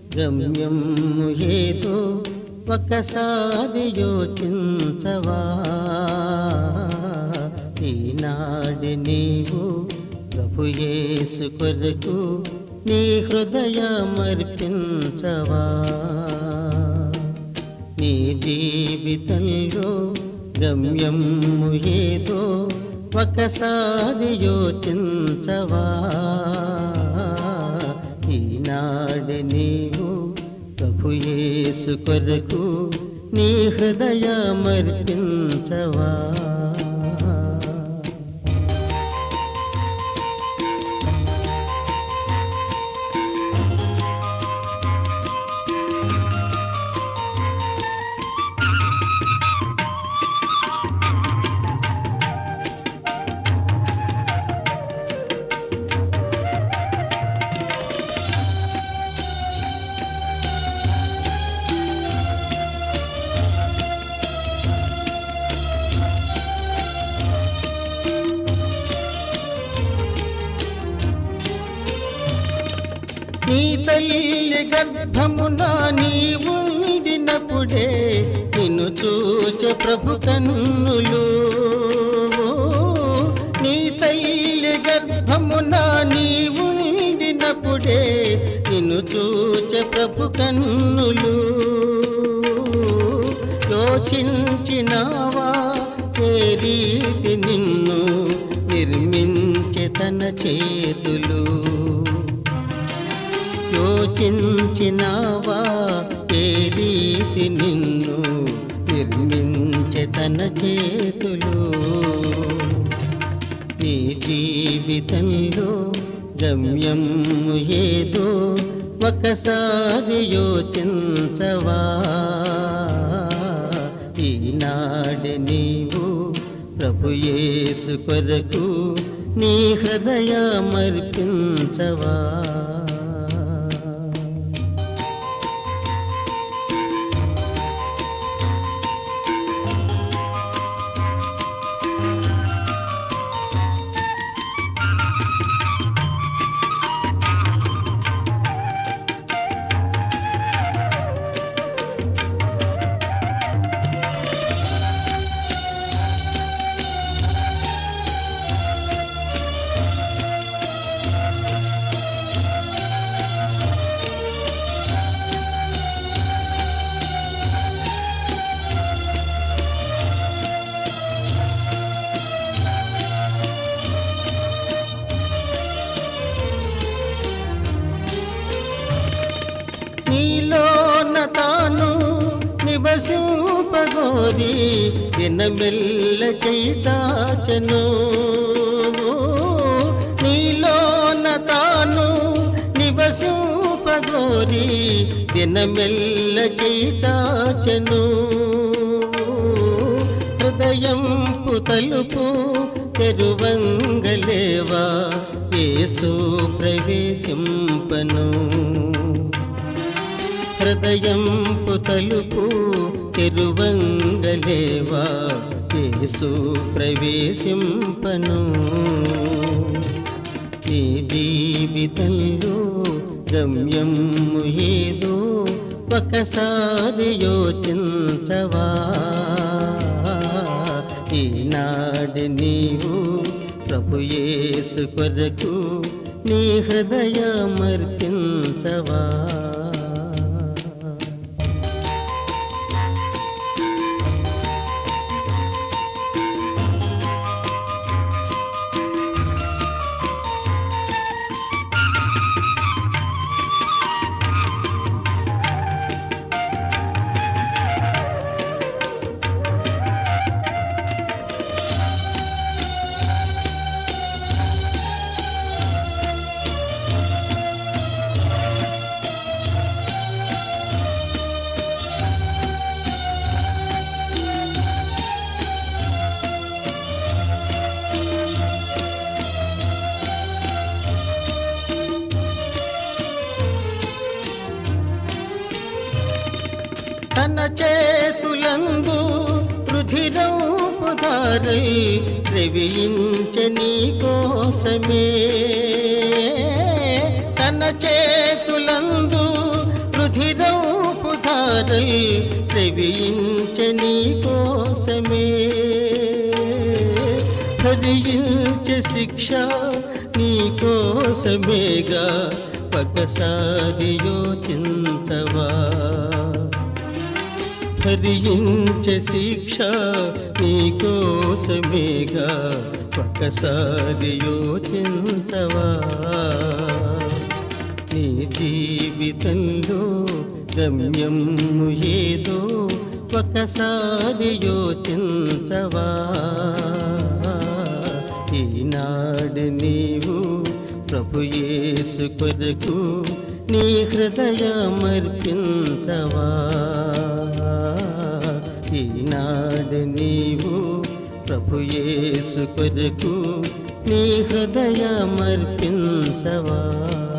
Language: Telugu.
గమ్యం ఏదో ఒకసారి యోచించవా ఈనాడు నీవు ప్రభు యేసు కొరకు నీ హృదయమర్పించవా నీ జీవితంలో గమ్యం ఏదో ఒకసారి యోచించవా ఈనాడు నీవు ప్రభు యేసు కొరకు నీ హృదయమర్పించవా నీ తల్లి గర్భమున నీ ఉండినప్పుడే నిన్ను చూచే ప్రభు కన్నులు నీ తల్లి గర్భమున నీ ఉండినప్పుడే నిన్ను చూచే ప్రభు కన్నులు యోచించినావా ఏ రీతి నిన్ను నిర్మించే తన చేతులు యోచించినావా ఏ రీతి నిన్ను నిర్మించే తన చేతులు నీ జీవితంలో గమ్యం ఏదో ఒకసారి యోచించవా ఈనాడు నీవు ప్రభు యేసు కొరకు నీ హృదయమర్పించవా నీలోన తాను నివసింపగోరి దినమెల్ల చైతాచను నీలోన తాను నివసింపగోరి దినమెల్ల చైతాచను హృదయం తలుపు తెరువంగలేవా యేసు ప్రవేశింపను హృదయం తలుపు తెరువంగలేవా యేసు ప్రవేశింపను ఈ జీవితంలో గమ్యం ఏదో ఒకసారి యోచించవా ఈనాడు నీవు ప్రభు యేసు కొరకు నీ హృదయమర్పించవా తన చేతులందు రుధిరం పుదారై శ్రవించ నీ కోసమే తన చేతులందు రుధిరపు ధారల్ శ్రవించని కోసమే హరించే శిక్ష నీ కోసమేగా ఒకసారి యోచించవా హరించే శిక్ష నీ కోసమేగా ఒకసారి యోచించవా నీ జీవితంలో గమ్యము ఏదో ఒకసారి యోచించవా ఈనాడు నీవు ప్రభు యేసు కొరకు నీ హృదయమర్పించవా ఈనాడు నీవు ప్రభు యేసు కొరకు నీ హృదయమర్పించవా